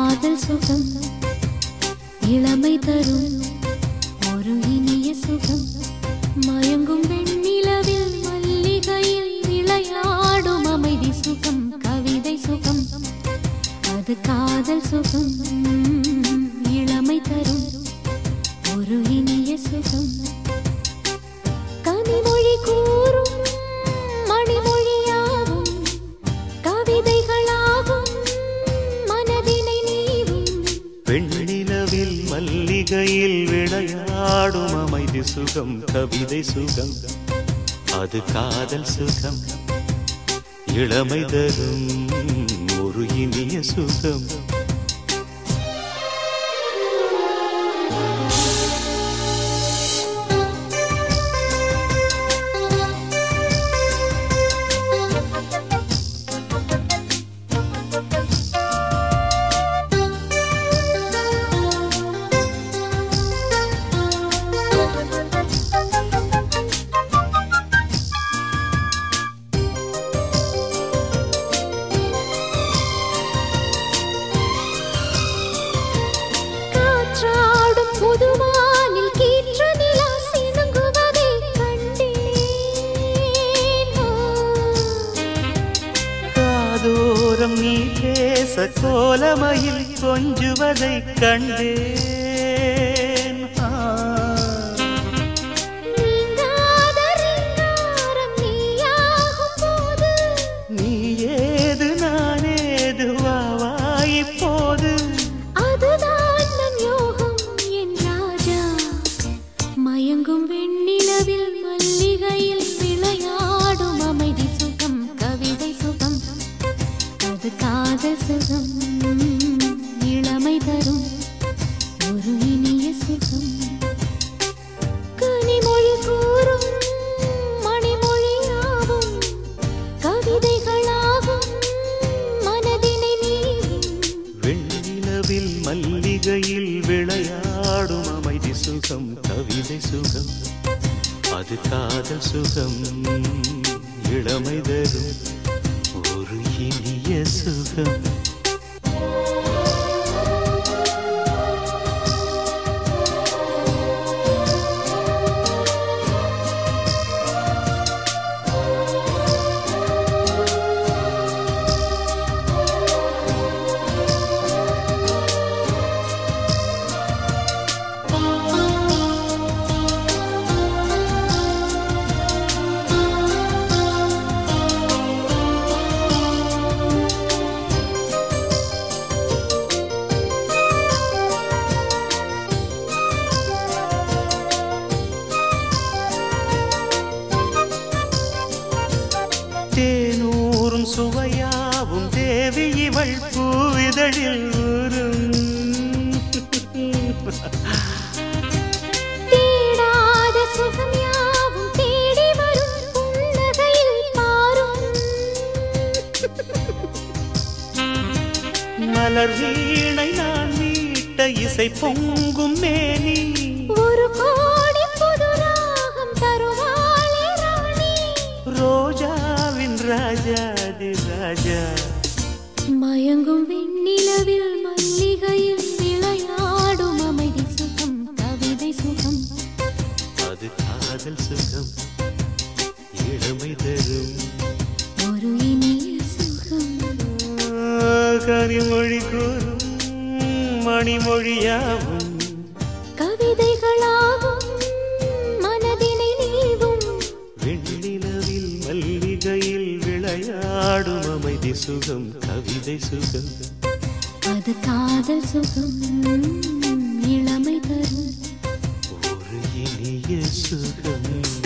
காதல் சுகம் இளமை தரும் ஒரு இனிய சுகம் மயங்கும் வெண்ணிலவில் மல்லிகையில் விளையாடும் அமைதி சுகம் கவிதை சுகம் அது காதல் சுகம் இளமை தரும் ஒரு இனிய சுகம் கனிமொழி கூறும் மணிமொழியாகும் கவிதைகளாகும் மனதினை நீவும் வெண்ணிலவில் மல்லிகையில் விளையாடும் அமைதி சுகம் கவிதை சுகம் அது காதல் சுகம் இளமை தரும் ஒரு இனிய சுகம் காற்றாடும் புதுவானில் கீற்ற நிலா சினுங்குவதை கண்டேன் ஓ. காதோரம் நீ பேச கோலமையில் கொஞ்சுவதை கண்டேன் ஆ. நீங்காத ரீங்காரம் நீயாகும் போது நீ ஏது நானேது வா இப்போது அதுதான் நம் யோகம் என் ராஜா மயங்கும் வெண்ணிலவில் மல்லிகையில் விளையாடும் அமைதி சுகம் கவிதை சுகம் அது காதல் சுகம் இளமை தரும் ஒரு இனிய சுகம் கனிமொழி கூறும் மணிமொழியாகும் கவிதைகளாகும் மனதினை நீவும் வெண்ணிலவில் மல்லிகையில் விளையாடும் அமைதி சுகம் கவிதை சுகம் அது காதல் சுகம் இளமை தரும் ஒரு இனிய சுகம் தேனூரும் சுவையாவும் தேவி இவள் பூவிதழில் ஊரும் தேடாத சுகம் யாவும் தேடி வரும் புன்னகையில் பாரும் மலர் வீணை நான் மீட்ட இசை பொங்கும் மேனி ஒரு கோடி புது ராகம் தருவாளே ராணி ரோஜாவின் ராஜாதி ராஜா மயங்கும் வெண்ணிலவில் மல்லிகையில் விளையாடும் அமைதி சுகம் கவிதை சுகம் அது காதல் சுகம் இளமை தரும் ஒரு இனிய சுகம் கனிமொழி கூறும் மணிமொழியாவும் கவிதைகளாகும் மனதினை நீவும் வெண்ணிலவில் மல்லிகையில் விளையாடும் அமைதி சுகம் கவிதை சுகம் அது காதல் சுகம் இளமை தரும் ஒரு இனிய சுகம்